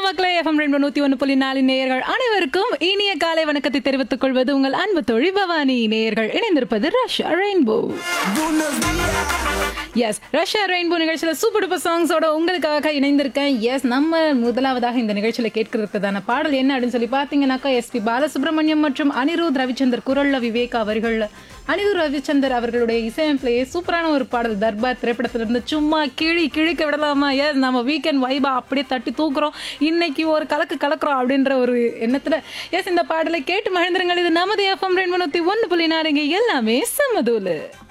மக்களே எஃப்எம் ரெண்டு நூத்தி ஒன்று புள்ளி நாலு நேயர்கள் அனைவருக்கும் இனிய காலை வணக்கத்தை தெரிவித்துக் கொள்வது உங்கள் அன்பு தொழி பவானி நேயர்கள் இணைந்திருப்பது ரஷ்யா ரெயின்போ எஸ் ரஷ்யா ரெயின்போ நிகழ்ச்சியில சூப்பர் டூப்பர் சாங்ஸோட உங்களுக்காக இணைந்திருக்கேன் எஸ் நம்ம முதலாவதாக இந்த நிகழ்ச்சியில கேட்கிறதுக்கான பாடல் என்ன அப்படின்னு சொல்லி பார்த்தீங்கன்னாக்கா எஸ்பி பாலசுப்ரமணியம் மற்றும் அனிருத் ரவிச்சந்தர் குரல்ல விவேக் அவர்கள் அனிருத் ரவிச்சந்தர் அவர்களுடைய இசையமைப்பிலேயே சூப்பரான ஒரு பாடல் தர்பார் திரைப்படத்திலிருந்து சும்மா கிழி கிழிக்க விடலாமா எஸ் நம்ம வீக்கெண்ட் வைபா அப்படியே தட்டி தூக்குறோம் இன்னைக்கு ஒரு கலக்கு கலக்குறோம் அப்படின்ற ஒரு எண்ணத்துல எஸ் இந்த பாடலை கேட்டு மகிழ்ந்துருங்கள் இது நமது எஃப்எம் ரெண்டு ஒன்று புள்ளி நாடுங்க எல்லாமே சமதூலு